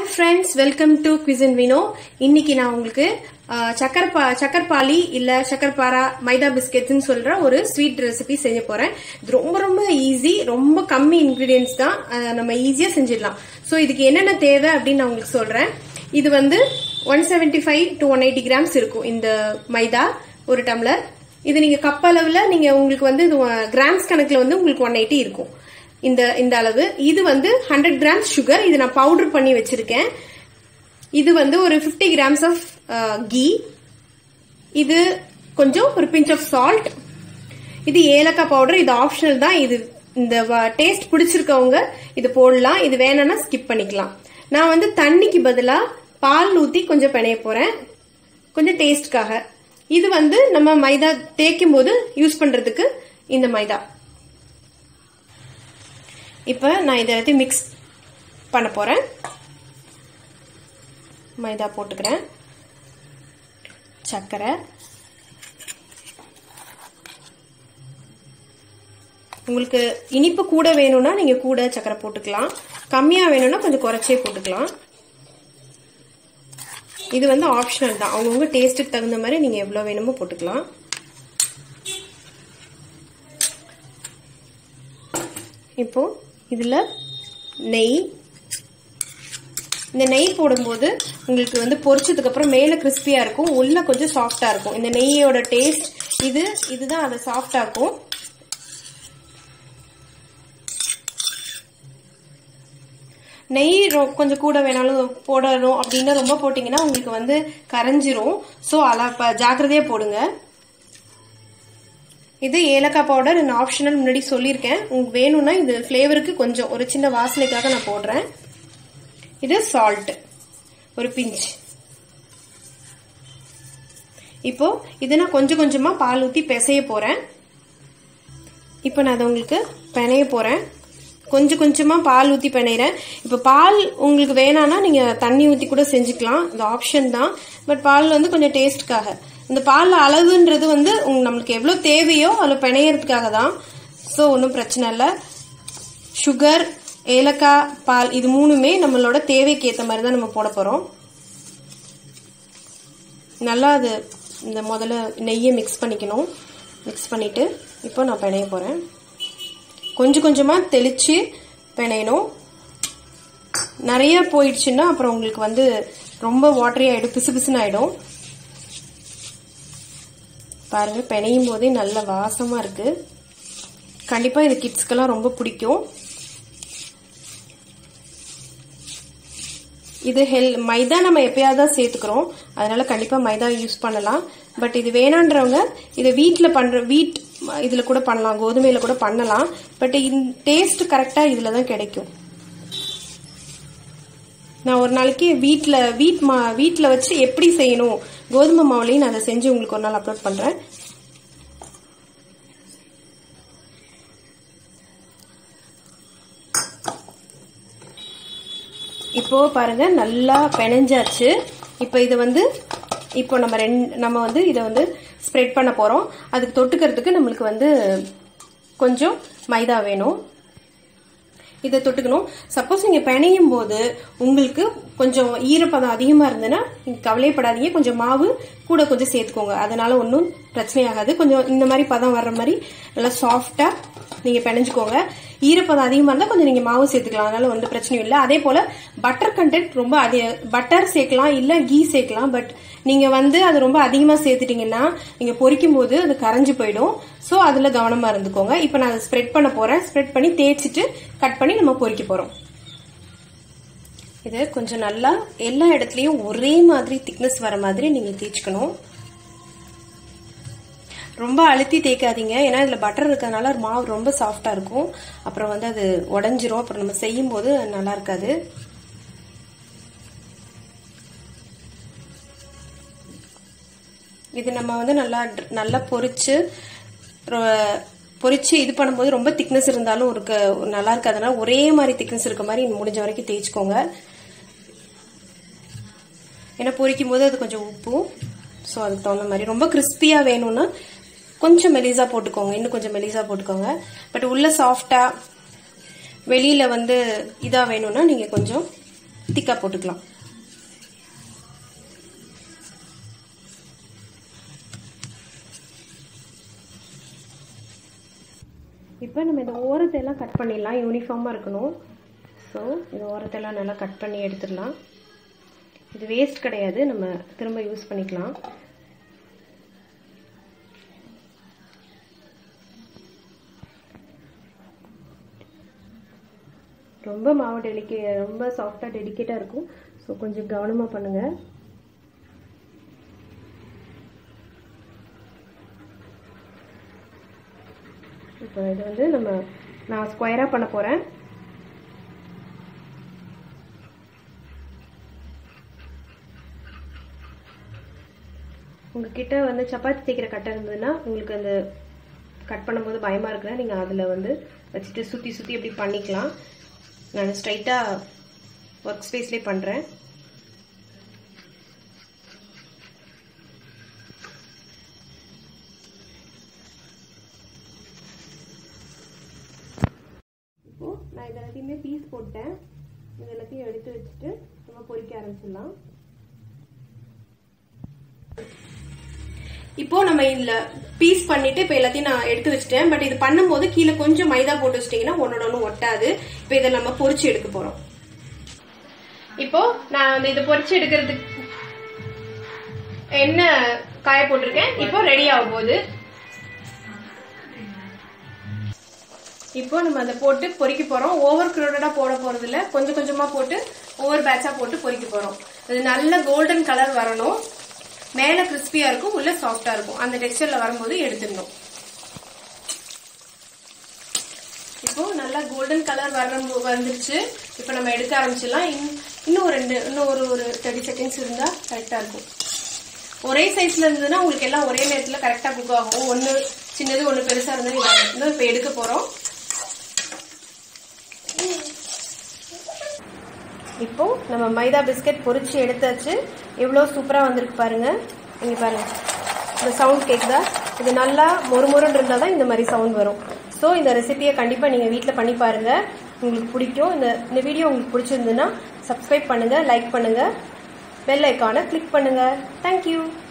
friends welcome to குவிசன் வினோ இன்னைக்கு நான் உங்களுக்கு சக்கர் பா சக்கர்பாலி இல்ல சக்கர்பாரா மைதா பிஸ்கெட்ஸ்னு சொல்ற ஒரு ஸ்வீட் ரெசிபி செய்ய போறேன் இது ரொம்ப ரொம்ப ஈஸி ரொம்ப கம்மி இன்கிரீடியன்ஸ் தான் அஹ் நம்ம ஈஸியா செஞ்சிடலாம் ஸோ இதுக்கு என்னென்ன தேவை அப்படின்னு நான் உங்களுக்கு சொல்றேன் இது வந்து one seventy five to one eighty grams இருக்கும் இந்த மைதா ஒரு டம்ளர் இது நீங்க கப் அளவுல நீங்க உங்களுக்கு வந்து இது கிராம்ஸ் கணக்குல வந்து உங்களுக்கு ஒன் எயிட்டி இருக்கும் இந்த இந்த அளவு இது வந்து ஹண்ட்ரட் கிராம்ஸ் சுகர் இது நான் பவுடர் பண்ணி வச்சிருக்கேன் இது வந்து ஒரு 50 கிராம்ஸ் ஆஃப் கீ இது கொஞ்சம் ஒரு பிஞ்ச் ஆஃப் சால்ட் இது ஏலக்காய் பவுடர் இது ஆப்ஷனல் தான் இது இந்த டேஸ்ட் பிடிச்சிருக்கவங்க இது போடலாம் இது வேணும்னா ஸ்கிப் பண்ணிக்கலாம் நான் வந்து தண்ணிக்கு பதிலா பால் ஊத்தி கொஞ்சம் பிணைய போறேன் கொஞ்சம் டேஸ்ட்காக இது வந்து நம்ம மைதா தேய்க்கும் போது யூஸ் பண்றதுக்கு இந்த மைதா இப்போ நான் இதை எல்லாத்தையும் மிக்ஸ் பண்ண போறேன் மைதா போட்டுக்கிறேன் சர்க்கரை உங்களுக்கு இனிப்பு கூட வேணும்னா நீங்க கூட சர்க்கரை போட்டுக்கலாம் கம்மியா வேணும்னா கொஞ்சம் குறைச்சே போட்டுக்கலாம் இது வந்து ஆப்ஷனல் தான் அவங்கவுங்க டேஸ்ட்டுக்கு தகுந்த மாதிரி நீங்க எவ்வளவு வேணுமோ போட்டுக்கலாம் இப்போ இதுல நெய் இந்த நெய் போடும்போது உங்களுக்கு வந்து பொரிச்சதுக்கு அப்புறம் மேல கிறிஸ்பியா இருக்கும் உள்ள கொஞ்சம் சாஃப்டா இருக்கும் இந்த நெய்யோட டேஸ்ட் இது இதுதான் அதை சாஃப்டா இருக்கும் நெய் கொஞ்சம் கூட வேணாலும் போடணும் அப்படின்னா ரொம்ப போட்டீங்கன்னா உங்களுக்கு வந்து கரைஞ்சிரும் ஸோ அல ஜாக்கிரதையா போடுங்க இது ஏலக்காய் பவுடர் நான் ஆப்ஷனல் முன்னாடி சொல்லியிருக்கேன் உங்களுக்கு வேணும்னா இது ஃப்ளேவருக்கு கொஞ்சம் ஒரு சின்ன வாசனைக்காக நான் போடுறேன் இது சால்ட் ஒரு பிஞ்ச் இப்போ இதை நான் கொஞ்சம் கொஞ்சமா பால் ஊத்தி பிசைய போறேன் இப்போ நான் அதை உங்களுக்கு பிணைய போறேன் கொஞ்சம் கொஞ்சமா பால் ஊத்தி பிணையிறேன் இப்போ பால் உங்களுக்கு வேணாம்னா நீங்க தண்ணி ஊத்தி கூட செஞ்சுக்கலாம் இந்த ஆப்ஷன் தான் பட் பால் வந்து கொஞ்சம் டேஸ்ட்காக இந்த பால் அளவுன்றது வந்து நம்மளுக்கு எவ்வளவு தேவையோ அதில் பிணையறதுக்காக தான் ஸோ ஒன்றும் பிரச்சனை இல்லை சுகர் ஏலக்காய் பால் இது மூணுமே நம்மளோட தேவைக்கு ஏற்ற மாதிரி தான் நம்ம போட போகிறோம் நல்லா அது இந்த முதல்ல நெய்யை மிக்ஸ் பண்ணிக்கணும் மிக்ஸ் பண்ணிட்டு இப்போ நான் பிணைய போகிறேன் கொஞ்சம் கொஞ்சமாக தெளித்து பிணையணும் நிறைய போயிடுச்சுன்னா அப்புறம் உங்களுக்கு வந்து ரொம்ப வாட்டரி ஆகிடும் பிசு பிசுன்னு ஆகிடும் பாருங்க பிணையும் போதே நல்ல வாசமா இருக்கு கண்டிப்பா இது கிட்ஸ்க்கெல்லாம் ரொம்ப பிடிக்கும் இது ஹெல் மைதா நம்ம எப்பயாவது தான் சேர்த்துக்கிறோம் அதனால கண்டிப்பா மைதா யூஸ் பண்ணலாம் பட் இது வேணான்றவங்க இதை வீட்டில் பண்ற வீட் இதுல கூட பண்ணலாம் கோதுமையில கூட பண்ணலாம் பட் டேஸ்ட் கரெக்டா இதுல தான் கிடைக்கும் நான் ஒரு நாளைக்கு வீட்டில் வீட் மா வீட்டில் வச்சு எப்படி செய்யணும் கோதுமை மாவுலையும் நான் அதை செஞ்சு உங்களுக்கு ஒரு நாள் அப்லோட் பண்ணுறேன் இப்போ பாருங்க நல்லா பிணைஞ்சாச்சு இப்போ இதை வந்து இப்போ நம்ம ரெண்டு நம்ம வந்து இதை வந்து ஸ்ப்ரெட் பண்ண போகிறோம் அதுக்கு தொட்டுக்கிறதுக்கு நம்மளுக்கு வந்து கொஞ்சம் மைதா வேணும் இதை தொட்டுக்கணும் சப்போஸ் நீங்க பிணையும் போது உங்களுக்கு கொஞ்சம் ஈரப்பதம் அதிகமா இருந்ததுன்னா நீங்க கவலைப்படாதீங்க கொஞ்சம் மாவு கூட கொஞ்சம் சேர்த்துக்கோங்க அதனால ஒன்றும் பிரச்சனையாகாது கொஞ்சம் இந்த மாதிரி பதம் வர்ற மாதிரி நல்லா சாஃப்டா நீங்க பிணைஞ்சுக்கோங்க ஈரப்பதம் அதிகமா இருந்தா கொஞ்சம் நீங்க மாவு சேர்த்துக்கலாம் அதனால ஒன்றும் பிரச்சனையும் இல்லை அதே போல பட்டர் கண்டென்ட் ரொம்ப அதிக பட்டர் சேர்க்கலாம் இல்ல கீ சேர்க்கலாம் பட் நீங்க வந்து அது ரொம்ப அதிகமா சேர்த்துட்டீங்கன்னா நீங்க பொரிக்கும் போது அது கரைஞ்சு போயிடும் ஸோ அதுல கவனமா இருந்துக்கோங்க இப்போ நான் அதை ஸ்ப்ரெட் பண்ண போறேன் ஸ்ப்ரெட் பண்ணி தேய்ச்சிட்டு கட் பண்ணி நம்ம பொரிக்க போறோம் இது கொஞ்சம் நல்லா எல்லா இடத்துலயும் ஒரே மாதிரி திக்னஸ் வர மாதிரி நீங்க தேய்ச்சிக்கணும் ரொம்ப அழுத்தி தேய்க்காதீங்க ஏன்னா இதுல பட்டர் இருக்கிறதுனால மாவு ரொம்ப சாஃப்டா இருக்கும் அப்புறம் வந்து அது உடஞ்சிரும் அப்புறம் நம்ம செய்யும் போது நல்லா இருக்காது இது நம்ம வந்து நல்லா நல்லா பொரிச்சு பொரிச்சு இது பண்ணும்போது ரொம்ப திக்னஸ் இருந்தாலும் ஒரு நல்லா இருக்காதுனால ஒரே மாதிரி திக்னஸ் இருக்க மாதிரி முடிஞ்ச வரைக்கும் தேய்ச்சிக்கோங்க ஏன்னா பொரிக்கும் போது அது கொஞ்சம் உப்பும் ஸோ அதுக்கு தகுந்த மாதிரி ரொம்ப கிறிஸ்பியா வேணும்னா கொஞ்சம் மெலிசா போட்டுக்கோங்க இன்னும் கொஞ்சம் மெலிசா போட்டுக்கோங்க பட் உள்ள சாஃப்டா வெளியில வந்து இதா வேணும்னா நீங்க கொஞ்சம் திக்கா போட்டுக்கலாம் இப்போ நம்ம இந்த ஓரத்தை எல்லாம் கட் பண்ணிடலாம் யூனிஃபார்மாக இருக்கணும் ஸோ இந்த ஓரத்தெல்லாம் நல்லா கட் பண்ணி எடுத்துடலாம் இது வேஸ்ட் கிடையாது நம்ம திரும்ப யூஸ் பண்ணிக்கலாம் ரொம்ப மாவு டெலிகே ரொம்ப சாஃப்டாக டெலிகேட்டாக இருக்கும் ஸோ கொஞ்சம் கவனமாக பண்ணுங்கள் இப்போ இது வந்து நம்ம நான் ஸ்கொயராக பண்ண போகிறேன் உங்ககிட்ட வந்து சப்பாத்தி தேய்க்கிற கட்டை இருந்ததுன்னா உங்களுக்கு அந்த கட் பண்ணும்போது பயமாக இருக்குன்னா நீங்கள் அதில் வந்து வச்சுட்டு சுற்றி சுற்றி எப்படி பண்ணிக்கலாம் நான் ஸ்ட்ரைட்டாக ஒர்க் ஸ்பேஸ்லேயே பண்ணுறேன் இப்போது நான் இது எல்லாத்தையுமே பீஸ் போட்டேன் இது எல்லாத்தையும் எடுத்து வச்சுட்டு நம்ம பொரிக்க ஆரம்பிச்சிடலாம் இப்போ நம்ம இதுல பீஸ் பண்ணிட்டு இப்போ எல்லாத்தையும் நான் எடுத்து வச்சிட்டேன் பட் இது பண்ணும்போது கீழே கொஞ்சம் மைதா போட்டு வச்சிட்டீங்கன்னா ஒன்னோட ஒன்று ஒட்டாது இப்போ இதை நம்ம பொரிச்சு எடுக்க போறோம் இப்போ நான் வந்து இதை பொரிச்சு எடுக்கிறதுக்கு என்ன காய போட்டிருக்கேன் இப்போ ரெடி ஆகும் போது இப்போ நம்ம அதை போட்டு பொரிக்க போறோம் ஓவர் க்ரௌடடா போட போறது இல்ல கொஞ்சம் கொஞ்சமா போட்டு ஓவர் பேட்சா போட்டு பொரிக்க போறோம் அது நல்ல கோல்டன் கலர் வரணும் மேல கிறிஸ்பியா இருக்கும் உள்ள சாஃப்டா இருக்கும் அந்த டெக்ஸ்டர்ல வரும்போது எடுத்துடணும் இப்போ நல்லா கோல்டன் கலர் வர வந்துருச்சு இப்போ நம்ம எடுக்க ஆரம்பிச்சிடலாம் இன்னும் ஒரு ரெண்டு இன்னும் ஒரு ஒரு தேர்ட்டி செகண்ட்ஸ் இருந்தா கரெக்டா இருக்கும் ஒரே சைஸ்ல இருந்ததுன்னா உங்களுக்கு எல்லாம் ஒரே நேரத்துல கரெக்டா குக் ஆகும் ஒன்னு சின்னது ஒன்னு பெருசா இருந்தது இதாகும் இப்போ எடுக்க போறோம் இப்போ நம்ம மைதா பிஸ்கட் பொரிச்சு எடுத்தாச்சு எவ்வளோ சூப்பராக வந்திருக்கு பாருங்க இங்க பாருங்க இந்த சவுண்ட் கேட்குதா இது நல்லா மொறுமொறுன்னு இருந்தால் தான் இந்த மாதிரி சவுண்ட் வரும் ஸோ இந்த ரெசிபியை கண்டிப்பாக நீங்கள் வீட்டில் பண்ணி பாருங்க உங்களுக்கு பிடிக்கும் இந்த இந்த வீடியோ உங்களுக்கு பிடிச்சிருந்ததுன்னா சப்ஸ்கிரைப் பண்ணுங்க லைக் பண்ணுங்க பெல் ஐக்கானை கிளிக் பண்ணுங்க தேங்க்யூ